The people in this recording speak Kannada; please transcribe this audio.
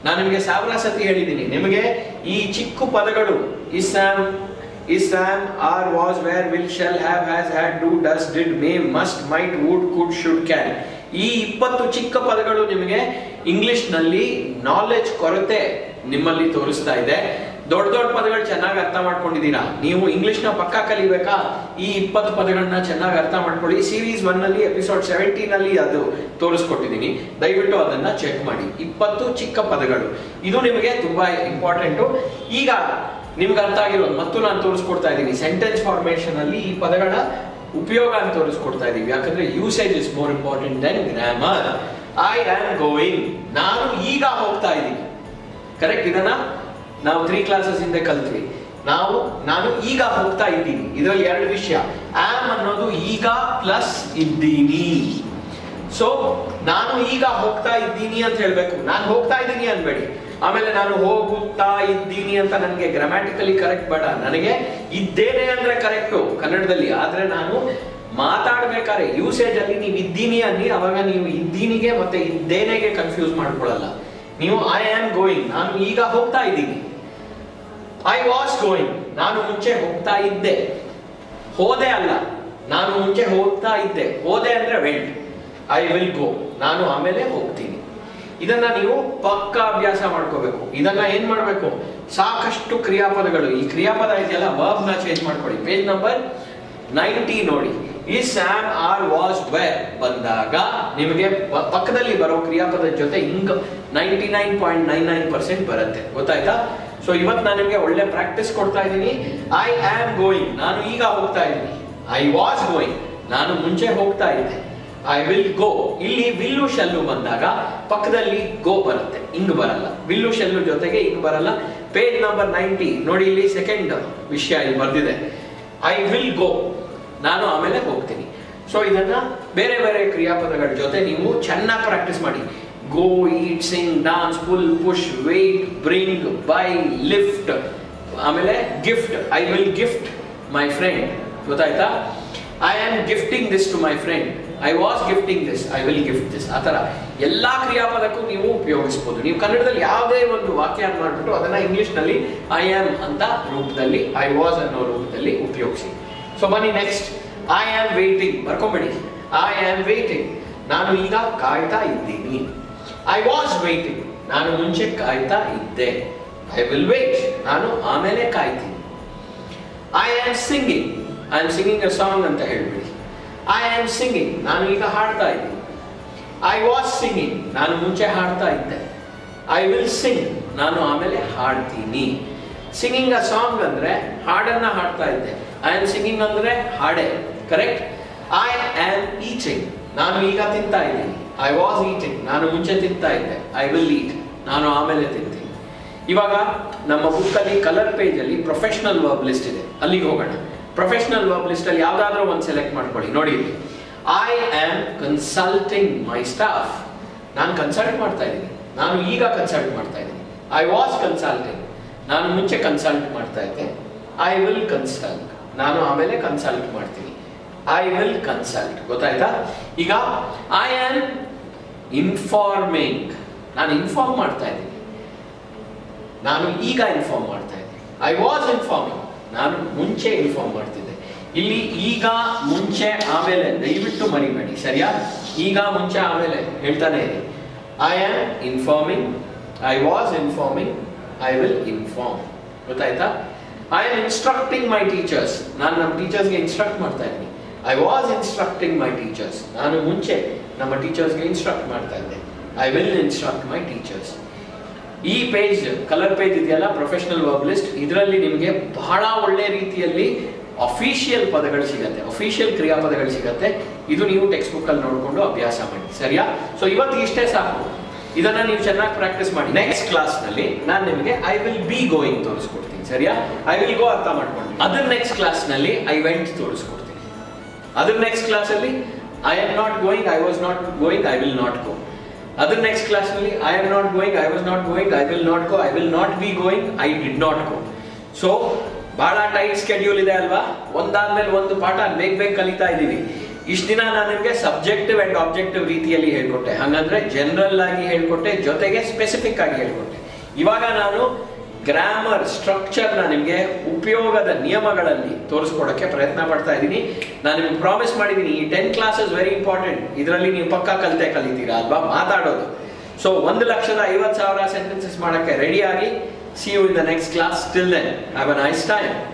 ನಾನು ನಿಮಗೆ ಸಾವಿರ ಸತಿ ಹೇಳಿದ್ದೀನಿ ನಿಮಗೆ ಈ ಚಿಕ್ಕ ಪದಗಳು is am is am are was were will shall have has had do does did may must might would could should can ಈ ಇಪ್ಪತ್ತು ಚಿಕ್ಕ ಪದಗಳು ನಿಮಗೆ ಇಂಗ್ಲಿಷ್ ನಲ್ಲಿ ನಾಲೆಜ್ ಕೊರತೆ ನಿಮ್ಮಲ್ಲಿ ತೋರಿಸ್ತಾ ಇದೆ ದೊಡ್ಡ ದೊಡ್ಡ ಪದಗಳು ಚೆನ್ನಾಗಿ ಅರ್ಥ ಮಾಡ್ಕೊಂಡಿದ್ದೀರಾ ನೀವು ಇಂಗ್ಲಿಷ್ ನ ಪಕ್ಕ ಕಲಿಬೇಕಾ ಈ ಇಪ್ಪತ್ತು ಪದಗಳನ್ನ ಚೆನ್ನಾಗಿ ಅರ್ಥ ಮಾಡ್ಕೊಳ್ಳಿ ಸೀರೀಸ್ ಒನ್ ನಲ್ಲಿ ಎಪಿಸೋಡ್ ಸೆವೆಂಟೀನ್ ಅಲ್ಲಿ ಅದು ತೋರಿಸ್ಕೊಟ್ಟಿದ್ದೀನಿ ದಯವಿಟ್ಟು ಅದನ್ನ ಚೆಕ್ ಮಾಡಿ ಇಪ್ಪತ್ತು ಚಿಕ್ಕ ಪದಗಳು ಇದು ನಿಮಗೆ ತುಂಬಾ ಇಂಪಾರ್ಟೆಂಟು ಈಗ ನಿಮ್ಗೆ ಅರ್ಥ ಆಗಿರೋದು ಮತ್ತು ನಾನು ತೋರಿಸ್ಕೊಡ್ತಾ ಇದ್ದೀನಿ ಸೆಂಟೆನ್ಸ್ ಫಾರ್ಮೇಶನ್ ಅಲ್ಲಿ ಈ ಪದಗಳ ಉಪಯೋಗ ಅಂತ ತೋರಿಸ್ಕೊಡ್ತಾ ಇದೀವಿ ಯಾಕಂದ್ರೆ usage is more important then grammar I am going ನಾನು ಈಗ ಹೋಗ್ತಾ ಇದ್ದೀನಿ ಕರೆಕ್ಟ್ ಇದನ್ನ ನಾವು ತ್ರೀ ಕ್ಲಾಸಸ್ ಹಿಂದೆ ಕಲ್ತ್ವಿ ನಾವು ನಾನು ಈಗ ಹೋಗ್ತಾ ಇದ್ದೀನಿ ಇದರಲ್ಲಿ ಎರಡು ವಿಷಯ ಆಮ್ ಅನ್ನೋದು ಈಗ ಪ್ಲಸ್ ಇದ್ದೀನಿ ಸೊ ನಾನು ಈಗ ಹೋಗ್ತಾ ಇದ್ದೀನಿ ಅಂತ ಹೇಳ್ಬೇಕು ನಾನು ಹೋಗ್ತಾ ಇದ್ದೀನಿ ಅನ್ಬೇಡಿ ಆಮೇಲೆ ನಾನು ಹೋಗುತ್ತಾ ಇದ್ದೀನಿ ಅಂತ ನನಗೆ ಗ್ರಾಮ್ಯಾಟಿಕಲಿ ಕರೆಕ್ಟ್ ಬೇಡ ನನಗೆ ಇದ್ದೇನೆ ಅಂದ್ರೆ ಕರೆಕ್ಟು ಕನ್ನಡದಲ್ಲಿ ಆದ್ರೆ ನಾನು ಮಾತಾಡ್ಬೇಕಾದ್ರೆ ಯೂಸೇಜ್ ಅಲ್ಲಿ ನೀವು ಇದ್ದೀನಿ ಅನ್ನಿ ಅವಾಗ ನೀವು ಇದ್ದೀನಿಗೆ ಮತ್ತೆ ಇದ್ದೇನೆಗೆ ಕನ್ಫ್ಯೂಸ್ ಮಾಡ್ಕೊಳ್ಳಲ್ಲ ನೀವು ಐ ಆಮ್ ಗೋಯಿಂಗ್ ನಾನು ಈಗ ಹೋಗ್ತಾ ಇದ್ದೀನಿ ಐ ವಾಸ್ ಗೋಯಿಂಗ್ ನಾನು ಮುಂಚೆ ಹೋಗ್ತಾ ಇದ್ದೆ ಹೋದೆ ಅಲ್ಲ ನಾನು ಮುಂಚೆ ಹೋಗ್ತಾ ಇದ್ದೆ ಹೋದೆ ಅಂದ್ರೆ ವೆಂಟ್ ಐ ವಿಲ್ ಗೋ ನಾನು ಆಮೇಲೆ ಹೋಗ್ತೀನಿ ಇದನ್ನ ನೀವು ಪಕ್ಕ ಅಭ್ಯಾಸ ಮಾಡ್ಕೋಬೇಕು ಇದನ್ನ ಏನ್ ಮಾಡ್ಬೇಕು ಸಾಕಷ್ಟು ಕ್ರಿಯಾಪದಗಳು ಈ ಕ್ರಿಯಾಪದ ಇದೆಯಲ್ಲ ವರ್ಬ್ ನ ಚೇಂಜ್ ಮಾಡ್ಕೊಳ್ಳಿ ಪೇಜ್ ನಂಬರ್ ನೈಂಟಿ ನೋಡಿ ಈ ಸ್ಯಾಮ್ ಆರ್ ವಾಸ್ ವೆರ್ ಬಂದಾಗ ನಿಮಗೆ ಪ- ಪಕ್ಕದಲ್ಲಿ ಬರೋ ಕ್ರಿಯಾಪದದ ಜೊತೆ ಹಿಂಗ್ ninety nine point nine nine percent ಬರುತ್ತೆ ಗೊತ್ತಾಯ್ತಾ ಸೊ ಇವತ್ತು ನಾನು ನಿಮಗೆ ಒಳ್ಳೆ ಪ್ರಾಕ್ಟೀಸ್ ಕೊಡ್ತಾ ಇದ್ದೀನಿ ಐ ಆಮ್ ಗೋಯಿಂಗ್ ನಾನು ಈಗ ಹೋಗ್ತಾ ಇದ್ದೀನಿ ಐ ವಾಸ್ ಗೋಯಿಂಗ್ ನಾನು ಮುಂಚೆ ಹೋಗ್ತಾ ಇದ್ದೆ ಐ ವಿಲ್ ಗೋ ಇಲ್ಲಿ ವಿಲ್ಲು ಶೆಲ್ಲು ಬಂದಾಗ ಪಕ್ಕದಲ್ಲಿ ಗೋ ಬರುತ್ತೆ ಹಿಂಗ್ ಬರಲ್ಲ ವಿಲ್ಲು ಶೆಲ್ಲು ಜೊತೆಗೆ ಹಿಂಗ್ ಬರಲ್ಲ ಪೇಜ್ ನಂಬರ್ ನೈಂಟಿ ನೋಡಿ ಇಲ್ಲಿ ಸೆಕೆಂಡ್ ವಿಷಯ ಇಲ್ಲಿ ಬರ್ದಿದೆ ಐ ವಿಲ್ ಗೋ ನಾನು ಆಮೇಲೆ ಹೋಗ್ತೀನಿ ಸೊ ಇದನ್ನ ಬೇರೆ ಬೇರೆ ಕ್ರಿಯಾಪದಗಳ ಜೊತೆ ನೀವು ಚೆನ್ನಾಗಿ ಪ್ರಾಕ್ಟೀಸ್ ಮಾಡಿ go eat sing dance pull push wait bring buy lift ಆಮೇಲೆ gift I will gift my friend ಗೊತ್ತಾಯ್ತಾ I am gifting this to my friend I was gifting this I will gift this ಆ ಥರ ಎಲ್ಲ ಕ್ರಿಯಾಪದಕ್ಕೂ ನೀವು ಉಪಯೋಗಿಸ್ಬೋದು ನೀವು ಕನ್ನಡದಲ್ಲಿ ಯಾವುದೇ ಒಂದು ವಾಕ್ಯ ಮಾಡಿಬಿಟ್ಟು ಅದನ್ನ ಇಂಗ್ಲಿಷ್ನಲ್ಲಿ ಐ ಆಮ್ ಅಂತ ರೂಪದಲ್ಲಿ ಐ ವಾಸ್ ಅನ್ನೋ ರೂಪದಲ್ಲಿ ಉಪಯೋಗಿಸಿ ಸೊ ಬನ್ನಿ ನೆಕ್ಸ್ಟ್ ಐ ಆಮ್ ವೇಟಿಂಗ್ ಬರ್ಕೊಂಬಿಡಿ ಐ ಆಮ್ ವೇಟಿಂಗ್ ನಾನು ಈಗ ಕಾಯ್ತಾ ಇದ್ದೀನಿ ಐ ವಾಸ್ ವೇಟಿಂಗ್ ನಾನು ಮುಂಚೆ ಕಾಯ್ತಾ ಇದ್ದೆ ಐ ವಿಲ್ ವೇಟ್ ನಾನು ಆಮೇಲೆ ಕಾಯ್ತೀನಿ I am singing I am singing a song ಅಂತ ಹೇಳ್ಬಿಡಿ ಐ ಆಮ್ ಸಿಂಗಿಂಗ್ ನಾನು ಈಗ ಹಾಡ್ತಾ ಇದ್ದೀನಿ ಐ ವಾಸ್ ಸಿಂಗಿಂಗ್ ನಾನು ಮುಂಚೆ ಹಾಡ್ತಾ ಇದ್ದೆ ಐ ವಿಲ್ ಸಿಂಗ್ ನಾನು ಆಮೇಲೆ ಹಾಡ್ತೀನಿ ಸಿಂಗಿಂಗ್ ಅ ಸಾಂಗ್ ಅಂದ್ರೆ ಹಾಡನ್ನ ಹಾಡ್ತಾ ಇದ್ದೆ ಐ ಆಮ್ ಸಿಂಗಿಂಗ್ ಅಂದ್ರೆ ಹಾಡೆ ಕರೆಕ್ಟ್ ಐ ಆಮ್ ಈಟಿಂಗ್ ನಾನು ಈಗ ತಿಂತಾ ಇದ್ದೀನಿ ಐ ವಾಸ್ ಈಟಿಂಗ್ ನಾನು ಮುಂಚೆ ತಿಂತಾ ಇದ್ದೆ ಐ ವಿಲ್ ಈಟ್ ನಾನು ಆಮೇಲೆ ತಿಂತೀನಿ ಇವಾಗ ನಮ್ಮ ಬುಕ್ ಅಲ್ಲಿ ಕಲರ್ ಪೇಜ್ ಅಲ್ಲಿ ಪ್ರೊಫೆಷನಲ್ ವರ್ಬ್ ಲಿಸ್ಟ್ ಇದೆ ಅಲ್ಲಿಗೆ ಹೋಗೋಣ ಪ್ರೊಫೆಷನಲ್ ವರ್ಬ್ ಲಿಸ್ಟ್ ಅಲ್ಲಿ ಯಾವ್ದಾದ್ರೂ ಒಂದು ಸೆಲೆಕ್ಟ್ ಮಾಡ್ಕೊಳ್ಳಿ ನೋಡಿ ಇಲ್ಲಿ I am consulting my staff ನಾನು ಕನ್ಸಲ್ಟ್ ಮಾಡ್ತಾ ಇದ್ದೀನಿ ನಾನು ಈಗ ಕನ್ಸಲ್ಟ್ ಮಾಡ್ತಾ ಇದ್ದೀನಿ ಐ ವಾಸ್ ಕನ್ಸಲ್ಟಿಂಗ್ ನಾನು ಮುಂಚೆ ಕನ್ಸಲ್ಟ್ ಮಾಡ್ತಾ ಇದ್ದೆ ಐ ವಿಲ್ ಕನ್ಸಲ್ಟ್ ನಾನು ಆಮೇಲೆ ಕನ್ಸಲ್ಟ್ ಮಾಡ್ತೀನಿ ಐ ವಿಲ್ ಕನ್ಸಲ್ಟ್ ಗೊತ್ತಾಯ್ತಾ ಈಗ ಐ ಆಮ್ ಇನ್ಫಾರ್ಮಿಂಗ್ ನಾನು ಇನ್ಫಾರ್ಮ್ ಮಾಡ್ತಾ ಇದ್ದೀನಿ ನಾನು ಈಗ ಇನ್ಫಾರ್ಮ್ ಮಾಡ್ತಾ ಇದ್ದೆ ಐ ವಾಸ್ ಇನ್ಫಾರ್ಮಿಂಗ್ ನಾನು ಮುಂಚೆ ಇನ್ಫಾರ್ಮ್ ಮಾಡ್ತಿದ್ದೆ ಇಲ್ಲಿ ಈಗ ಮುಂಚೆ ಆಮೇಲೆ ದಯವಿಟ್ಟು ಮರಿಬೇಡಿ ಸರಿಯಾ ಈಗ ಮುಂಚೆ ಆಮೇಲೆ ಹೇಳ್ತಾನೆ ಇದೆ I am informing I was informing I will inform ಗೊತ್ತಾಯ್ತಾ I am instructing my teachers ನಾನು ನಮ್ಮ ಟೀಚರ್ಸ್ಗೆ ಇನ್ಸ್ಟ್ರಕ್ಟ್ ಮಾಡ್ತಾ ಇದ್ದೀನಿ I was instructing my teachers ನಾನು ಮುಂಚೆ ನಮ್ಮ ಟೀಚರ್ಸ್ಗೆ ಇನ್ಸ್ಟ್ರಕ್ಟ್ ಮಾಡ್ತಾ ಇದ್ದೆ I will instruct my teachers ಈ ಪೇಜ್ ಕಲರ್ ಪೇಜ್ ಇದೆಯಲ್ಲ ಪ್ರೊಫೆಷನಲ್ ವರ್ಬ್ ಲಿಸ್ಟ್ ಇದರಲ್ಲಿ ನಿಮಗೆ ಬಹಳ ಒಳ್ಳೆ ರೀತಿಯಲ್ಲಿ ಅಫಿಷಿಯಲ್ ಪದಗಳು ಸಿಗತ್ತೆ ಅಫಿಷಿಯಲ್ ಕ್ರಿಯಾಪದಗಳು ಸಿಗತ್ತೆ ಇದು ನೀವು ಟೆಕ್ಸ್ಟ್ ಬುಕ್ ಅಲ್ಲಿ ನೋಡಿಕೊಂಡು ಅಭ್ಯಾಸ ಮಾಡಿ ಸರಿಯಾ ಸೊ ಇವತ್ತು ಇಷ್ಟೇ ಸಾಕು ಇದನ್ನ ನೀವು ಚೆನ್ನಾಗಿ ಪ್ರಾಕ್ಟೀಸ್ ಮಾಡಿ ನೆಕ್ಸ್ಟ್ ಕ್ಲಾಸ್ ನಲ್ಲಿ ನಾನು ನಿಮಗೆ ಐ ವಿಲ್ ಬಿ ಗೋಯಿಂಗ್ ತೋರಿಸ್ಕೊಡ್ತೀನಿ ಸರಿಯಾ ಐ ವಿಲ್ ಗೋ ಅರ್ಥ ಮಾಡ್ಕೊಂಡು ಅದರ ನೆಕ್ಸ್ಟ್ ಕ್ಲಾಸ್ ನಲ್ಲಿ ಐ ವೆಂಟ್ ತೋರಿಸ್ಕೊಡ್ತೀನಿ ಅದರ ನೆಕ್ಸ್ಟ್ ಕ್ಲಾಸ್ ಅಲ್ಲಿ I am not going I was not going I will not go ಅದರ ನೆಕ್ಸ್ಟ್ ಕ್ಲಾಸ್ ನಲ್ಲಿ I am not going I was not going I will not go I will not be going I did not go so ಬಹಳ ಟೈಟ್ ಸ್ಕೆಡ್ಯೂಲ್ ಇದೆ ಅಲ್ವಾ ಒಂದಾದ್ಮೇಲೆ ಒಂದು ಪಾಠ ಬೇಗ ಬೇಗ ಕಲಿತಾ ಇದ್ದೀವಿ ಇಷ್ಟು ದಿನ ನಾನು ನಿಮಗೆ ಸಬ್ಜೆಕ್ಟಿವ್ ಅಂಡ್ ಆಬ್ಜೆಕ್ಟಿವ್ ರೀತಿಯಲ್ಲಿ ಹೇಳ್ಕೊಟ್ಟೆ ಹಾಗಂದ್ರೆ ಜನರಲ್ ಆಗಿ ಹೇಳ್ಕೊಟ್ಟೆ ಜೊತೆಗೆ ಸ್ಪೆಸಿಫಿಕ್ ಆಗಿ ಹೇಳ್ಕೊಟ್ಟೆ ಇವಾಗ ನಾನು ಗ್ರಾಮರ್ ಸ್ಟ್ರಕ್ಚರ್ನ ನಿಮಗೆ ಉಪಯೋಗದ ನಿಯಮಗಳಲ್ಲಿ ತೋರಿಸ್ಕೊಡಕ್ಕೆ ಪ್ರಯತ್ನ ಪಡ್ತಾ ಇದ್ದೀನಿ ನಾನು ನಿಮ್ಗೆ ಪ್ರಾಮಿಸ್ ಮಾಡಿದ್ದೀನಿ ಈ ಟೆನ್ ಕ್ಲಾಸಸ್ ವೆರಿ ಇಂಪಾರ್ಟೆಂಟ್ ಇದರಲ್ಲಿ ನೀವು ಪಕ್ಕ ಕಲಿತೆ ಕಲಿತೀರಾ ಅಲ್ವಾ ಮಾತಾಡೋದು ಸೊ ಒಂದು ಲಕ್ಷದ ಐವತ್ತು ಸಾವಿರ ಸೆಂಟೆನ್ಸಸ್ ಮಾಡೋಕ್ಕೆ ರೆಡಿ ಆಗಿ see you in the next class till then have a nice time